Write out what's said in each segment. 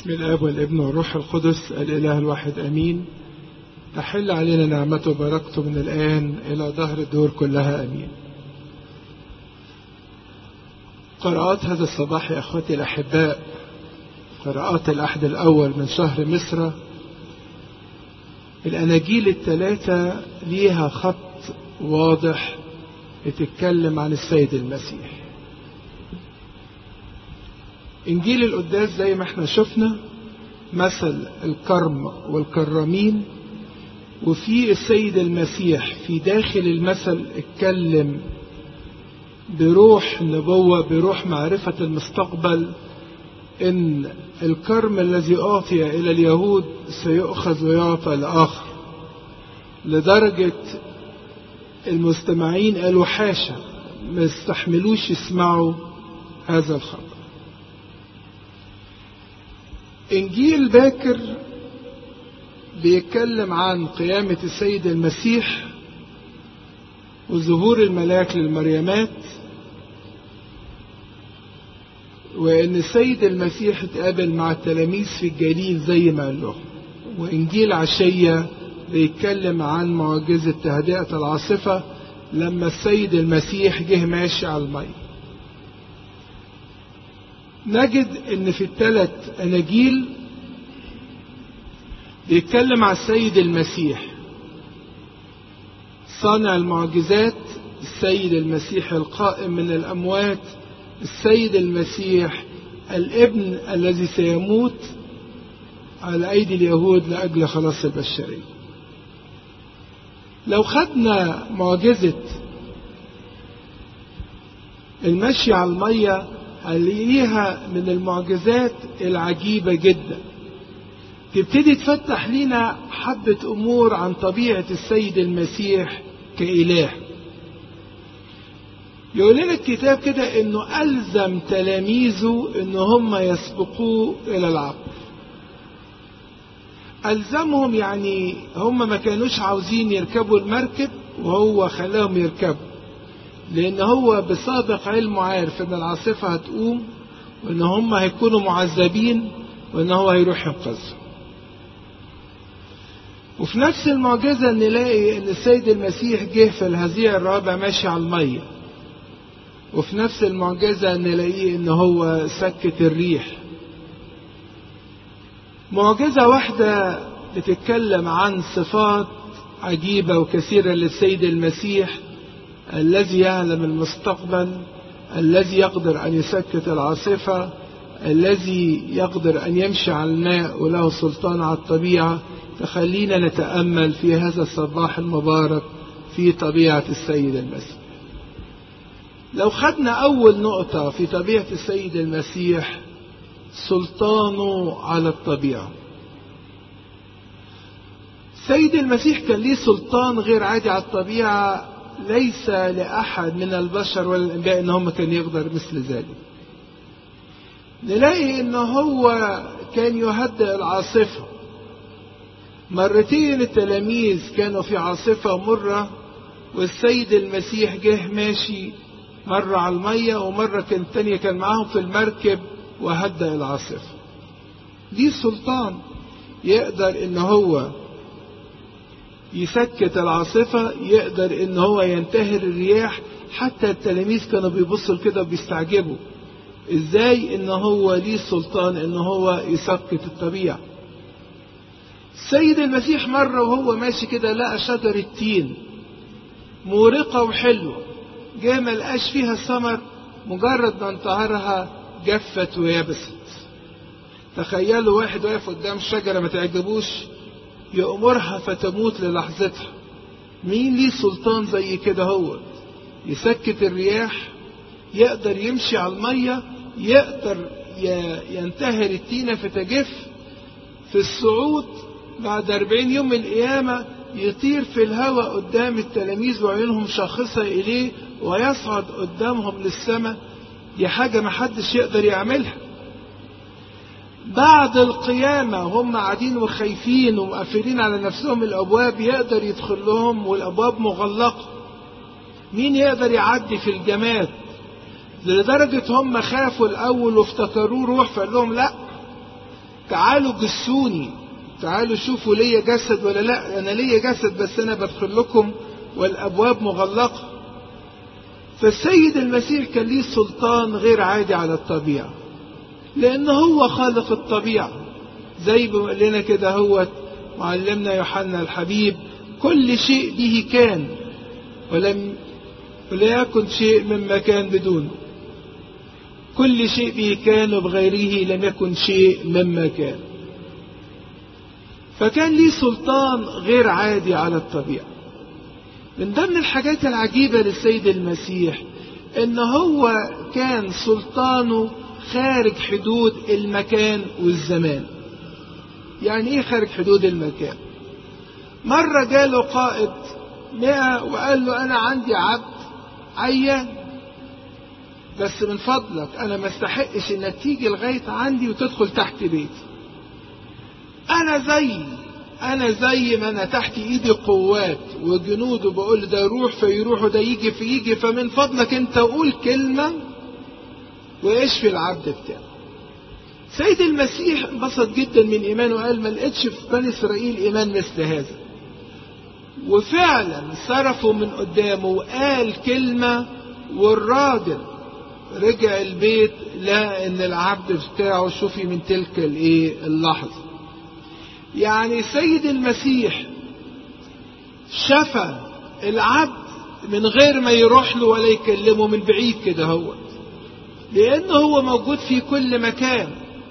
بسم الاب والابن والروح القدس الاله الواحد امين تحل علينا نعمته وبركته من الان الى ظهر الدور كلها امين قراءات هذا الصباح يا اخوتي الاحباء قراءات الاحد الاول من شهر مصر الاناجيل الثلاثه ليها خط واضح بتتكلم عن السيد المسيح انجيل القداس زي ما احنا شفنا مثل الكرم والكرامين وفي السيد المسيح في داخل المثل اتكلم بروح نبوة بروح معرفة المستقبل ان الكرم الذي اعطي الى اليهود سيؤخذ ويعطى لاخر لدرجة المستمعين قالوا حاشا ما استحملوش يسمعوا هذا الخبر انجيل باكر بيتكلم عن قيامة السيد المسيح وظهور الملاك للمريمات وان السيد المسيح اتقابل مع التلاميذ في الجليل زي ما قال لهم وانجيل عشية بيتكلم عن معجزة تهدئة العاصفة لما السيد المسيح جه ماشي على المية نجد ان في الثلاث اناجيل بيتكلم على السيد المسيح صانع المعجزات السيد المسيح القائم من الاموات السيد المسيح الابن الذي سيموت على ايدي اليهود لاجل خلاص البشريه لو خدنا معجزه المشي على الميه هنلاقيها من المعجزات العجيبة جدا تبتدي تفتح لنا حبة أمور عن طبيعة السيد المسيح كإله يقول لنا الكتاب كده انه ألزم تلاميذه ان هم يسبقوه إلى العبر ألزمهم يعني هم ما كانوش عاوزين يركبوا المركب وهو خلاهم يركبوا لان هو بسابق علمه عارف ان العاصفة هتقوم وان هم هيكونوا معذبين وان هو هيروح ينقذهم وفي نفس المعجزة نلاقي ان السيد المسيح جه في الهزيع الرابع ماشي على المية وفي نفس المعجزة نلاقيه ان هو سكت الريح معجزة واحدة بتتكلم عن صفات عجيبة وكثيرة للسيد المسيح الذي يعلم المستقبل الذي يقدر أن يسكت العاصفة الذي يقدر أن يمشي على الماء وله سلطان على الطبيعة فخلينا نتأمل في هذا الصباح المبارك في طبيعة السيد المسيح لو خدنا أول نقطة في طبيعة السيد المسيح سلطانه على الطبيعة السيد المسيح كان ليه سلطان غير عادي على الطبيعة ليس لأحد من البشر ولا الأنبياء إن هم كان يقدر مثل ذلك نلاقي إن هو كان يهدئ العاصفة مرتين التلاميذ كانوا في عاصفة مرة والسيد المسيح جه ماشي مرة على المية ومرة كان تانية كان معاهم في المركب وهدأ العاصفة دي سلطان يقدر إن هو يسكت العاصفة يقدر ان هو ينتهر الرياح حتى التلاميذ كانوا بيبصوا كده وبيستعجبوا ازاي ان هو ليه سلطان ان هو يسكت الطبيعة السيد المسيح مرة وهو ماشي كده لقى شجرة تين مورقة وحلوة جه ما لقاش فيها ثمر مجرد ما انتهرها جفت ويبست تخيلوا واحد واقف قدام شجرة ما تعجبوش يأمرها فتموت للحظتها مين ليه سلطان زي كده هو يسكت الرياح يقدر يمشي على المية يقدر ينتهر التينة فتجف في الصعود بعد أربعين يوم من القيامة يطير في الهواء قدام التلاميذ وعيونهم شاخصة إليه ويصعد قدامهم للسماء دي حاجة محدش يقدر يعملها بعد القيامة هم قاعدين وخايفين ومقفلين على نفسهم الأبواب يقدر يدخل لهم والأبواب مغلقة مين يقدر يعدي في الجماد لدرجة هم خافوا الأول وافتكروه روح فقال لهم لا تعالوا جسوني تعالوا شوفوا ليا جسد ولا لا انا ليا جسد بس انا بدخل لكم والابواب مغلقه فالسيد المسيح كان ليه سلطان غير عادي على الطبيعه لان هو خالق الطبيعه زي بيقول لنا كده هو معلمنا يوحنا الحبيب كل شيء به كان ولم ولا يكن شيء مما كان بدونه كل شيء به كان وبغيره لم يكن شيء مما كان فكان ليه سلطان غير عادي على الطبيعة من ضمن الحاجات العجيبة للسيد المسيح ان هو كان سلطانه خارج حدود المكان والزمان يعني ايه خارج حدود المكان مرة جاله قائد مئة وقال له انا عندي عبد عيان بس من فضلك انا ما استحقش انك تيجي لغاية عندي وتدخل تحت بيتي انا زي انا زي ما انا تحت ايدي قوات وجنود وبقول ده يروح فيروح وده يجي فيجي فمن فضلك انت قول كلمة واشفي العبد بتاعه سيد المسيح انبسط جدا من ايمانه وقال ما لقيتش في بني اسرائيل ايمان مثل هذا وفعلا صرفوا من قدامه وقال كلمة والراجل رجع البيت لقى ان العبد بتاعه شفي من تلك الايه اللحظه يعني سيد المسيح شفى العبد من غير ما يروح له ولا يكلمه من بعيد كده هو لأنه هو موجود في كل مكان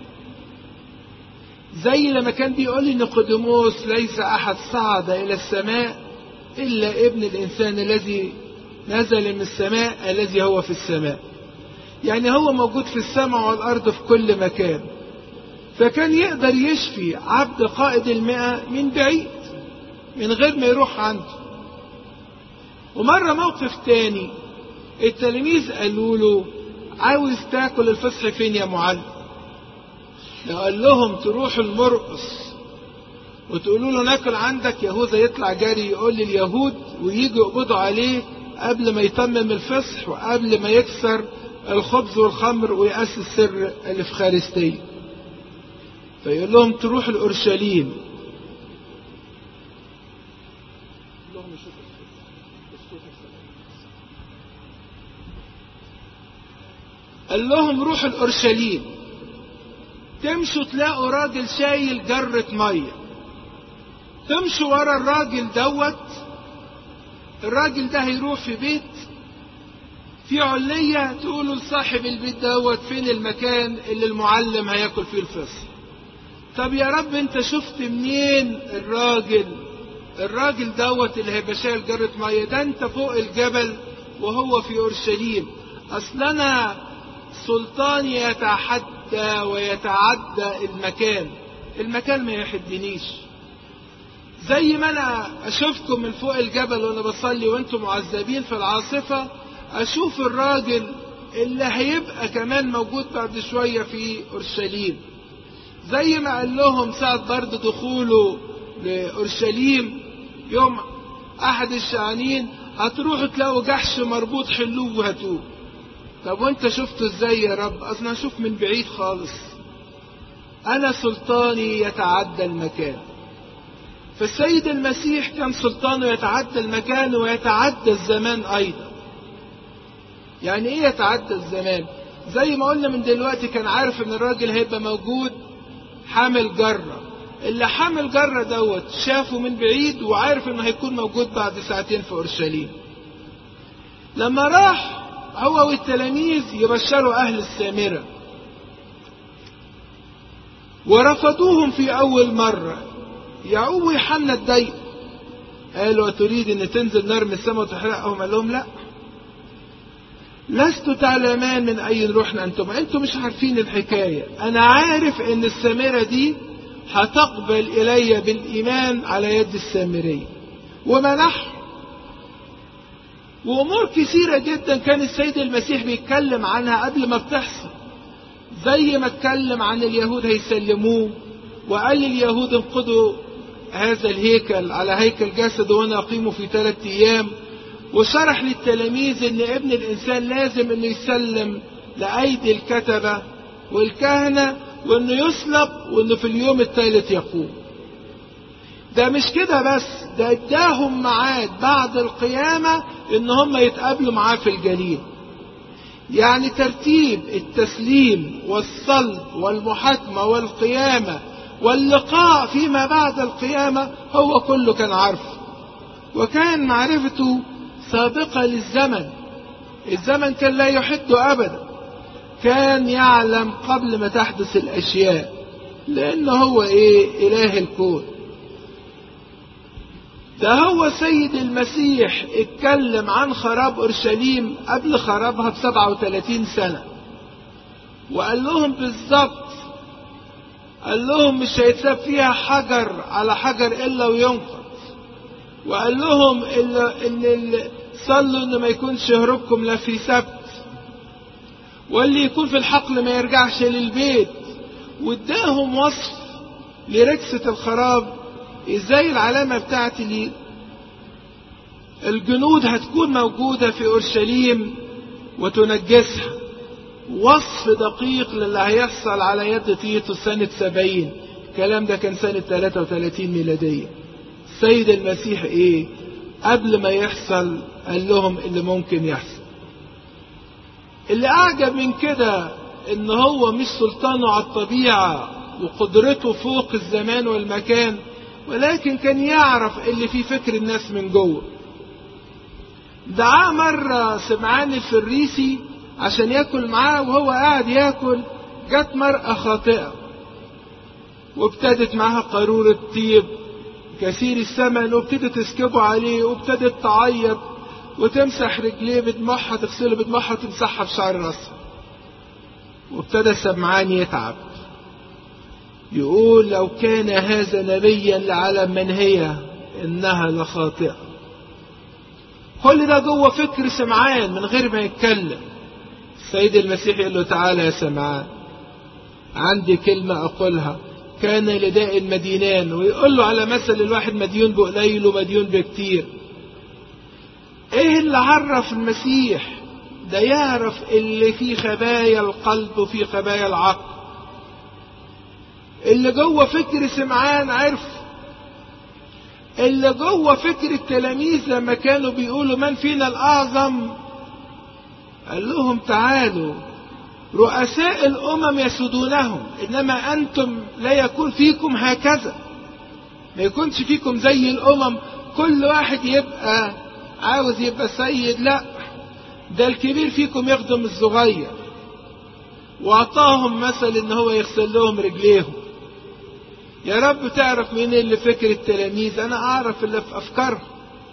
زي لما كان بيقول نيقوديموس ليس أحد صعد إلى السماء إلا ابن الإنسان الذي نزل من السماء الذي هو في السماء يعني هو موجود في السماء والأرض في كل مكان فكان يقدر يشفي عبد قائد المئة من بعيد من غير ما يروح عنده ومرة موقف تاني التلاميذ قالوا له عاوز تاكل الفصح فين يا معلم قال لهم تروحوا المرقص وتقولوا له ناكل عندك يهوذا يطلع جاري يقول لليهود ويجي يقبضوا عليه قبل ما يتمم الفصح وقبل ما يكسر الخبز والخمر ويأسس سر الإفخارستية فيقول لهم تروح الأورشليم قال لهم روحوا الأورشليم تمشوا تلاقوا راجل شايل جرة مية تمشوا ورا الراجل دوت الراجل ده هيروح في بيت في علية تقولوا لصاحب البيت دوت فين المكان اللي المعلم هياكل فيه الفصل طب يا رب انت شفت منين الراجل الراجل دوت اللي هيبقى شايل جرة مية ده انت فوق الجبل وهو في اورشليم اصل انا سلطاني يتحدى ويتعدى المكان المكان ما يحدنيش زي ما انا اشوفكم من فوق الجبل وانا بصلي وانتم معذبين في العاصفة اشوف الراجل اللي هيبقى كمان موجود بعد شوية في اورشليم زي ما قال لهم ساعة برد دخوله لأورشليم يوم أحد الشعانين هتروحوا تلاقوا جحش مربوط حلوه وهاتوه طب وانت شفته ازاي يا رب اصلا اشوف من بعيد خالص انا سلطاني يتعدى المكان فالسيد المسيح كان سلطانه يتعدى المكان ويتعدى الزمان ايضا يعني ايه يتعدى الزمان زي ما قلنا من دلوقتي كان عارف ان الراجل هيبقى موجود حامل جرة اللي حامل جرة دوت شافه من بعيد وعارف انه هيكون موجود بعد ساعتين في اورشليم لما راح هو والتلاميذ يبشروا اهل السامرة ورفضوهم في اول مرة يعقوب ويوحنا اتضايقوا قالوا تريد ان تنزل نار من السماء وتحرقهم قال لهم لا لست تعلمان من أي رحنا أنتم أنتم مش عارفين الحكاية أنا عارف أن السامرة دي هتقبل إلي بالإيمان على يد السامرية ومنح وأمور كثيرة جدا كان السيد المسيح بيتكلم عنها قبل ما بتحصل زي ما اتكلم عن اليهود هيسلموه وقال لليهود انقضوا هذا الهيكل على هيكل جسد وانا اقيمه في ثلاثة ايام وشرح للتلاميذ ان ابن الانسان لازم انه يسلم لايدي الكتبة والكهنة وانه يصلب وانه في اليوم الثالث يقوم ده مش كده بس ده اداهم ميعاد بعد القيامة ان هم يتقابلوا معاه في الجليل يعني ترتيب التسليم والصلب والمحاكمة والقيامة واللقاء فيما بعد القيامة هو كله كان عارفه وكان معرفته سابقة للزمن الزمن كان لا يحد أبدا كان يعلم قبل ما تحدث الأشياء لأن هو إيه إله الكون ده هو سيد المسيح اتكلم عن خراب أورشليم قبل خرابها ب 37 سنة وقال لهم بالظبط قال لهم مش هيتساب فيها حجر على حجر إلا وينقض وقال لهم إلا إن ال- صلوا إن ما يكونش هروبكم لا في سبت واللي يكون في الحقل ما يرجعش للبيت واداهم وصف لركسة الخراب ازاي العلامة بتاعت لي الجنود هتكون موجودة في أورشليم وتنجسها وصف دقيق للي هيحصل على يد تيتو سنة سبعين الكلام ده كان سنة 33 ميلادية السيد المسيح ايه قبل ما يحصل قال لهم اللي ممكن يحصل اللي أعجب من كده إن هو مش سلطانه على الطبيعة وقدرته فوق الزمان والمكان ولكن كان يعرف اللي في فكر الناس من جوه دعاه مرة سمعان الفريسي عشان ياكل معاه وهو قاعد ياكل جت مرأة خاطئة وابتدت معاها قارورة طيب كثير الثمن وابتدت تسكبه عليه وابتدت تعيط وتمسح رجليه بدموعها تغسله بدموعها وتمسحها بشعر راسها وابتدى سمعان يتعب يقول لو كان هذا نبيا لعلم من هي انها لخاطئه كل ده جوه فكر سمعان من غير ما يتكلم السيد المسيح يقول له تعالى يا سمعان عندي كلمة أقولها كان لداء مدينان ويقول له على مثل الواحد مديون بقليل ومديون بكتير ايه اللي عرف المسيح ده يعرف اللي في خبايا القلب وفي خبايا العقل اللي جوه فكر سمعان عرف اللي جوه فكر التلاميذ لما كانوا بيقولوا من فينا الأعظم قال لهم تعالوا رؤساء الأمم يسودونهم إنما أنتم لا يكون فيكم هكذا ما يكونش فيكم زي الأمم كل واحد يبقى عاوز يبقى سيد لا ده الكبير فيكم يخدم الصغير واعطاهم مثل ان هو يغسل لهم رجليهم يا رب تعرف مين اللي فكر التلاميذ انا اعرف اللي في افكارهم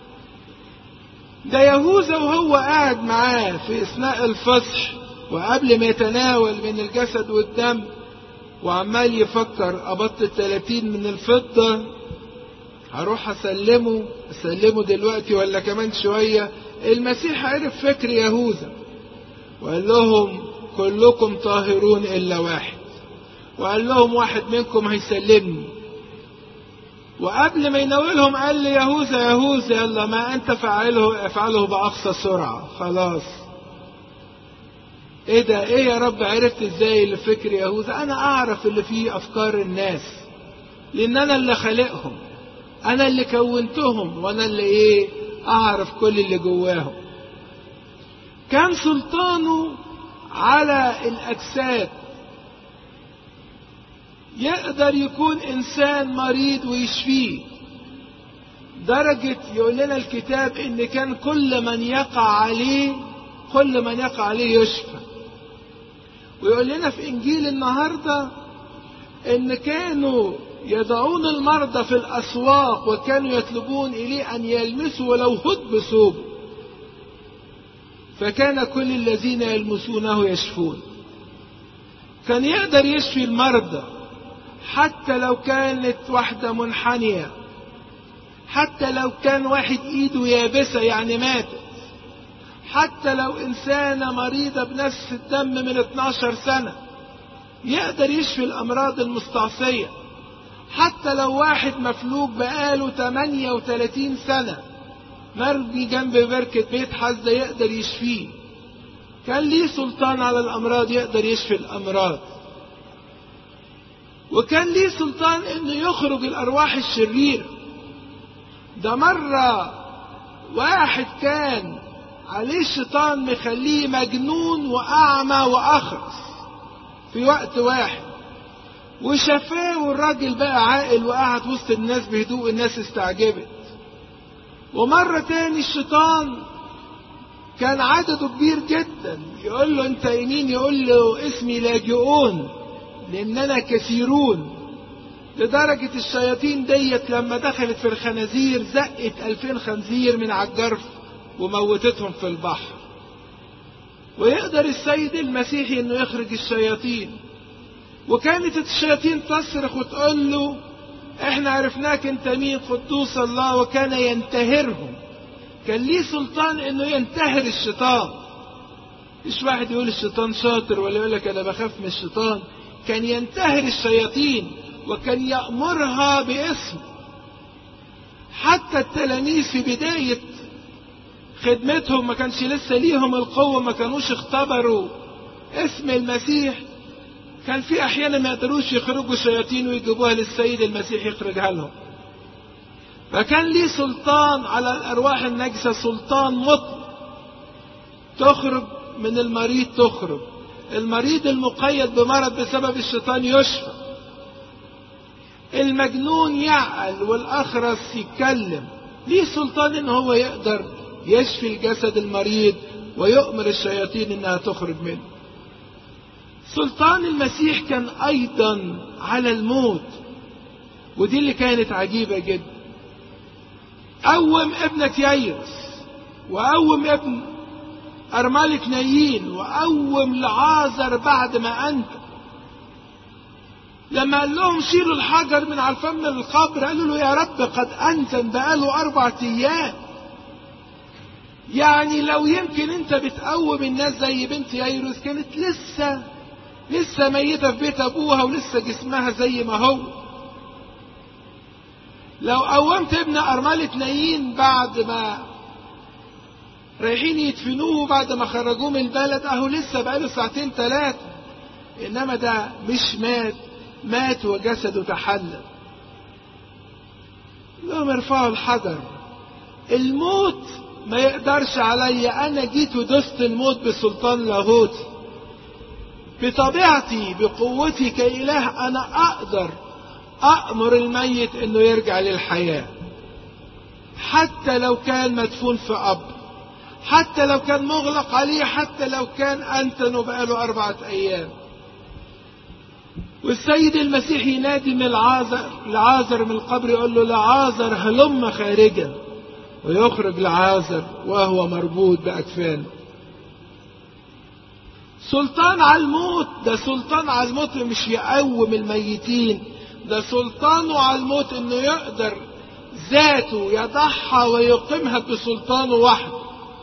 ده يهوذا وهو قاعد معاه في اثناء الفصح وقبل ما يتناول من الجسد والدم وعمال يفكر ابط التلاتين من الفضة هروح اسلمه اسلمه دلوقتي ولا كمان شوية المسيح عرف فكر يهوذا وقال لهم كلكم طاهرون الا واحد وقال لهم واحد منكم هيسلمني وقبل ما يناولهم قال لي يهوذا يهوذا يلا ما انت فعله افعله باقصى سرعه خلاص ايه ده ايه يا رب عرفت ازاي اللي فكر يهوذا انا اعرف اللي فيه افكار الناس لان انا اللي خالقهم انا اللي كونتهم وانا اللي ايه اعرف كل اللي جواهم كان سلطانه على الاجساد يقدر يكون انسان مريض ويشفيه درجة يقول لنا الكتاب ان كان كل من يقع عليه كل من يقع عليه يشفى ويقول لنا في انجيل النهاردة ان كانوا يضعون المرضى في الاسواق وكانوا يطلبون اليه ان يلمسوا ولو هد بثوبه فكان كل الذين يلمسونه يشفون كان يقدر يشفي المرضى حتى لو كانت واحدة منحنية حتى لو كان واحد ايده يابسة يعني ماتت حتى لو انسانة مريضة بنفس الدم من 12 سنة يقدر يشفي الامراض المستعصية حتى لو واحد مفلوج بقاله 38 سنة مرمي جنب بركة بيت حزة يقدر يشفيه كان ليه سلطان على الامراض يقدر يشفي الامراض وكان ليه سلطان انه يخرج الارواح الشريرة ده مرة واحد كان عليه الشيطان مخليه مجنون واعمى واخرس في وقت واحد وشافاه والراجل بقى عاقل وقعد وسط الناس بهدوء الناس استعجبت ومرة تاني الشيطان كان عدده كبير جدا يقول له انت يمين يقول له اسمي لاجئون لاننا كثيرون لدرجة الشياطين ديت لما دخلت في الخنازير زقت ألفين خنزير من على الجرف وموتتهم في البحر ويقدر السيد المسيحي انه يخرج الشياطين وكانت الشياطين تصرخ وتقول له احنا عرفناك انت مين قدوس الله وكان ينتهرهم كان ليه سلطان انه ينتهر الشيطان مش واحد يقول الشيطان شاطر ولا يقول لك انا بخاف من الشيطان كان ينتهر الشياطين وكان يأمرها باسم حتى التلاميذ في بداية خدمتهم ما كانش لسه ليهم القوة ما كانوش اختبروا اسم المسيح كان في احيانا ما يقدروش يخرجوا شياطين ويجيبوها للسيد المسيح يخرجها لهم فكان ليه سلطان على الارواح النجسة سلطان مطلق تخرج من المريض تخرج المريض المقيد بمرض بسبب الشيطان يشفى المجنون يعقل والاخرس يتكلم ليه سلطان ان هو يقدر يشفي الجسد المريض ويؤمر الشياطين انها تخرج منه سلطان المسيح كان ايضا على الموت ودي اللي كانت عجيبه جدا قوم ابنة يايرس وقوم ابن أرملة نايين وقوم لعازر بعد ما أنت لما قال لهم شيلوا الحجر من على الفم القبر قالوا له يا رب قد أنتن بقاله أربع أيام يعني لو يمكن أنت بتقوم الناس زي بنت يايروس كانت لسه لسه ميتة في بيت أبوها ولسه جسمها زي ما هو لو قومت ابن أرملة نايين بعد ما رايحين يدفنوه بعد ما خرجوه من البلد اهو لسه بقاله ساعتين ثلاثة انما ده مش مات مات وجسده تحلل لهم ارفعوا الحجر الموت ما يقدرش عليا انا جيت ودست الموت بسلطان لاهوتي بطبيعتي بقوتي كإله انا اقدر أأمر الميت إنه يرجع للحياة حتى لو كان مدفون في قبر حتى لو كان مغلق عليه حتى لو كان أنتن بقاله أربعة أيام والسيد المسيح ينادي من العازر لعازر من القبر يقول له لعازر هلم خارجا ويخرج لعازر وهو مربوط بأكفانه سلطان على الموت ده سلطان على الموت مش يقوم الميتين ده سلطانه على الموت انه يقدر ذاته يضحى ويقيمها بسلطانه وحده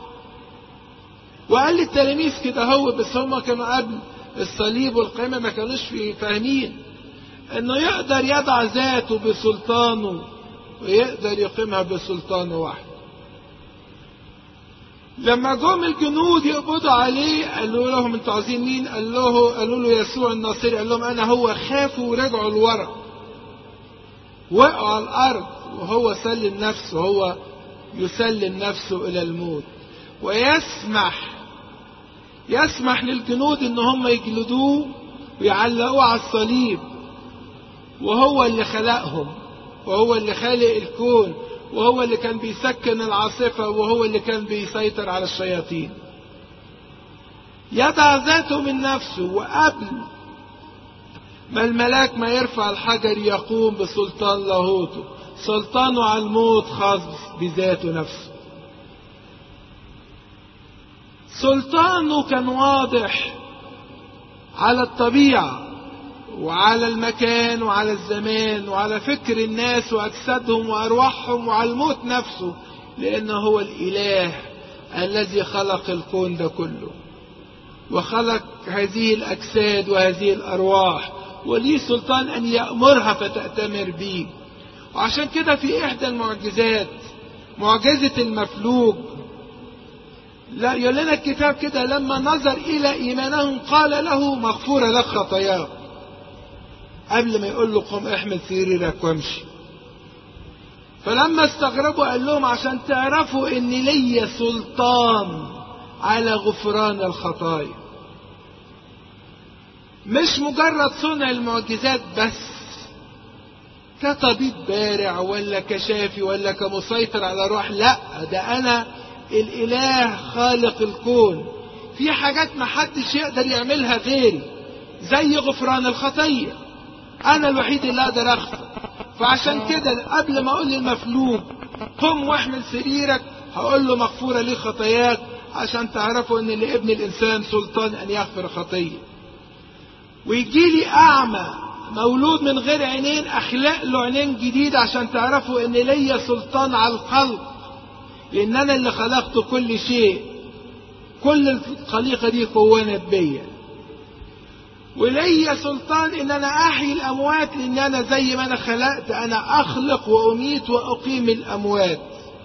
وقال للتلاميذ كده هو بس هم كانوا قبل الصليب والقيامة ما كانوش فاهمين انه يقدر يضع ذاته بسلطانه ويقدر يقيمها بسلطانه وحده لما جم الجنود يقبضوا عليه قالوا لهم انتوا عايزين مين؟ قال له قالوا له يسوع الناصري قال لهم انا هو خافوا ورجعوا لورا وقعوا على الارض وهو سلم نفسه هو يسلم نفسه الى الموت ويسمح يسمح للجنود ان هم يجلدوه ويعلقوه على الصليب وهو اللي خلقهم وهو اللي خالق الكون وهو اللي كان بيسكن العاصفة وهو اللي كان بيسيطر على الشياطين يضع ذاته من نفسه وقبل ما الملاك ما يرفع الحجر يقوم بسلطان لاهوته سلطانه على الموت خاص بذاته نفسه سلطانه كان واضح على الطبيعة وعلى المكان وعلى الزمان وعلى فكر الناس وأجسادهم وأرواحهم وعلى الموت نفسه لأنه هو الإله الذي خلق الكون ده كله وخلق هذه الأجساد وهذه الأرواح وليه سلطان أن يأمرها فتأتمر به وعشان كده في إحدى المعجزات معجزة المفلوج لا يقول لنا الكتاب كده لما نظر إلى إيمانهم قال له مغفورة لك خطاياك قبل ما يقول له قم احمل سريرك وامشي فلما استغربوا قال لهم عشان تعرفوا ان ليا سلطان على غفران الخطايا مش مجرد صنع المعجزات بس كطبيب بارع ولا كشافي ولا كمسيطر على روح لا ده انا الاله خالق الكون في حاجات ما حدش يقدر يعملها غيري زي غفران الخطيه انا الوحيد اللي اقدر اغفر فعشان كده قبل ما اقول للمفلوج قم واحمل سريرك هقول له مغفوره لي خطاياك عشان تعرفوا ان لابن الانسان سلطان ان يغفر خطيه ويجي لي اعمى مولود من غير عينين اخلق له عينين جديد عشان تعرفوا ان ليا سلطان على الخلق لان انا اللي خلقت كل شيء كل الخليقه دي كونت بيا وليا سلطان ان انا احيي الاموات لان انا زي ما انا خلقت انا اخلق واميت واقيم الاموات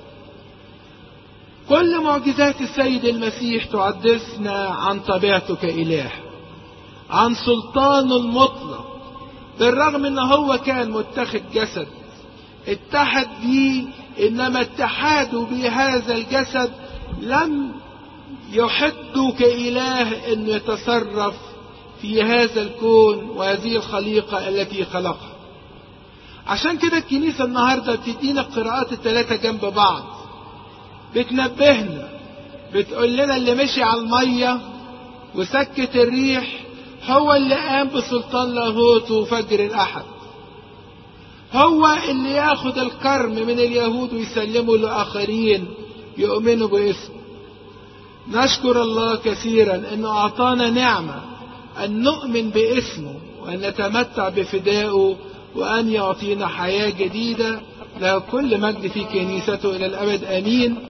كل معجزات السيد المسيح تحدثنا عن طبيعته كاله عن سلطانه المطلق بالرغم ان هو كان متخذ جسد اتحد بيه انما اتحاده بهذا الجسد لم يحده كاله انه يتصرف في هذا الكون وهذه الخليقه التي خلقها عشان كده الكنيسه النهارده بتدينا القراءات الثلاثه جنب بعض بتنبهنا بتقول لنا اللي مشي على الميه وسكت الريح هو اللي قام بسلطان لاهوته فجر الأحد هو اللي ياخد الكرم من اليهود ويسلمه لآخرين يؤمنوا باسمه نشكر الله كثيرا انه اعطانا نعمة ان نؤمن باسمه وان نتمتع بفدائه وان يعطينا حياة جديدة له كل مجد في كنيسته الى الابد امين